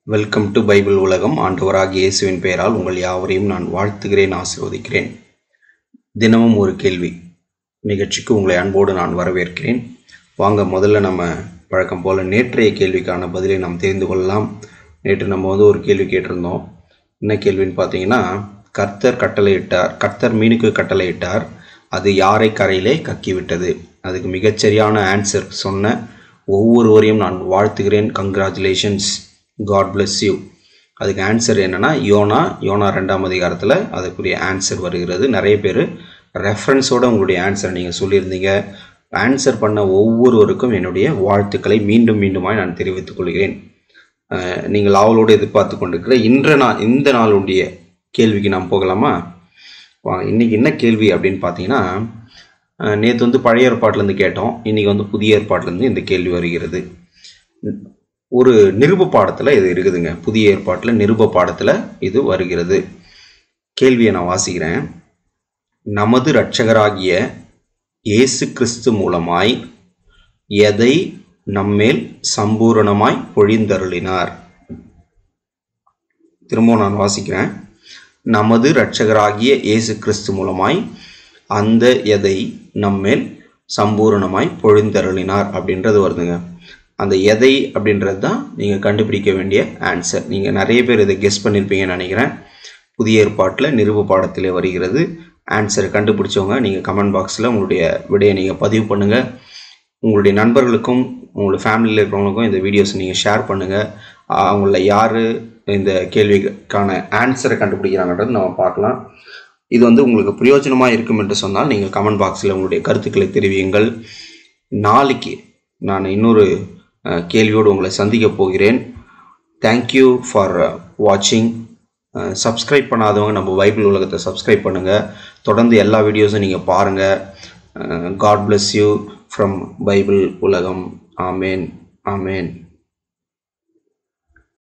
welcome to Bible உலகம் ஆண்டவராகிய இயேசுவின் பெயரால் உங்கள் யாவரையும் நான் வாழ்த்துகிறேன் ஆசீர்வதிக்கிறேன் தினமும் ஒரு கேள்வி நிகழ்ச்சிக்கு உங்களை அன்போடு நான் வரவேற்கிறேன் வாங்க முதல்ல நம்ம வழக்கம் போல் நேற்றைய கேள்விக்கான பதிலை நாம் தெரிந்து கொள்ளலாம் நேற்று நம்ம வந்து ஒரு கேள்வி கேட்டிருந்தோம் என்ன கேள்வின்னு பார்த்தீங்கன்னா கர்த்தர் கட்டளையிட்டார் கர்த்தர் மீனுக்கு கட்டளையிட்டார் அது யாரை கரையிலே கக்கிவிட்டது அதுக்கு மிகச்சரியான ஆன்சர் சொன்ன ஒவ்வொருவரையும் நான் வாழ்த்துகிறேன் கங்க்ராச்சுலேஷன்ஸ் காட் bless யூ அதுக்கு ஆன்சர் என்னன்னா யோனா யோனா ரெண்டாம் அதிகாரத்தில் அதுக்குரிய ஆன்சர் வருகிறது நிறைய பேர் ரெஃபரன்ஸோட உங்களுடைய ஆன்சர் நீங்கள் சொல்லியிருந்தீங்க ஆன்சர் பண்ண ஒவ்வொருவருக்கும் என்னுடைய வாழ்த்துக்களை மீண்டும் மீண்டுமாய் நான் தெரிவித்துக் கொள்கிறேன் அஹ், நீங்கள் ஆவலோடு எதிர்பார்த்து கொண்டிருக்கிற இன்ற நாள் இந்த நாளுடைய கேள்விக்கு நாம் போகலாமா வா இன்னைக்கு என்ன கேள்வி அப்படின்னு பார்த்தீங்கன்னா நேற்று வந்து பழைய ஏற்பாட்டிலேருந்து கேட்டோம் இன்னைக்கு வந்து புதிய ஏற்பாட்டிலேருந்து இந்த கேள்வி வருகிறது ஒரு நிருப பாடத்தில் இது இருக்குதுங்க புதிய ஏற்பாட்டில் நிருப பாடத்தில் இது வருகிறது கேள்வியை நான் வாசிக்கிறேன் நமது இரட்சகராகிய இயேசு கிறிஸ்து மூலமாய் எதை நம்மேல் சம்பூரணமாய் பொழிந்தருளினார் திரும்பவும் நான் வாசிக்கிறேன் நமது இரட்சகராகிய இயேசு கிறிஸ்து மூலமாய் அந்த எதை நம்மேல் சம்பூரணமாய் பொழிந்தருளினார் அப்படின்றது வருதுங்க அந்த எதை அப்படின்றது தான் நீங்கள் கண்டுபிடிக்க வேண்டிய ஆன்சர் நீங்கள் நிறைய பேர் இதை கெஸ் பண்ணியிருப்பீங்கன்னு நினைக்கிறேன் புதிய ஏற்பாட்டில் நிருப பாடத்திலே வருகிறது ஆன்சரை கண்டுபிடிச்சவங்க நீங்கள் கமெண்ட் பாக்ஸில் உங்களுடைய விடையை நீங்கள் பதிவு பண்ணுங்கள் உங்களுடைய நண்பர்களுக்கும் உங்களுடைய ஃபேமிலியில் இருக்கிறவங்களுக்கும் இந்த வீடியோஸ் நீங்கள் ஷேர் பண்ணுங்கள் அவங்கள யார் இந்த கேள்விக்கான ஆன்சரை கண்டுபிடிக்கிறாங்கன்றது நம்ம பார்க்கலாம் இது வந்து உங்களுக்கு பிரயோஜனமாக இருக்கும் என்று சொன்னால் நீங்கள் கமெண்ட் பாக்ஸில் உங்களுடைய கருத்துக்களை தெரிவியுங்கள் நாளைக்கு நான் இன்னொரு அஹ், கேள்வியோடு உங்களை சந்திக்க போகிறேன் தேங்க்யூ ஃபார் வாட்சிங் சப்ஸ்கிரைப் பண்ணாதவங்க நம்ம பைபிள் உலகத்தை சப்ஸ்கிரைப் பண்ணுங்கள் தொடர்ந்து எல்லா வீடியோஸும் நீங்கள் பாருங்கள் God bless you from Bible உலகம் ஆமேன் ஆமேன்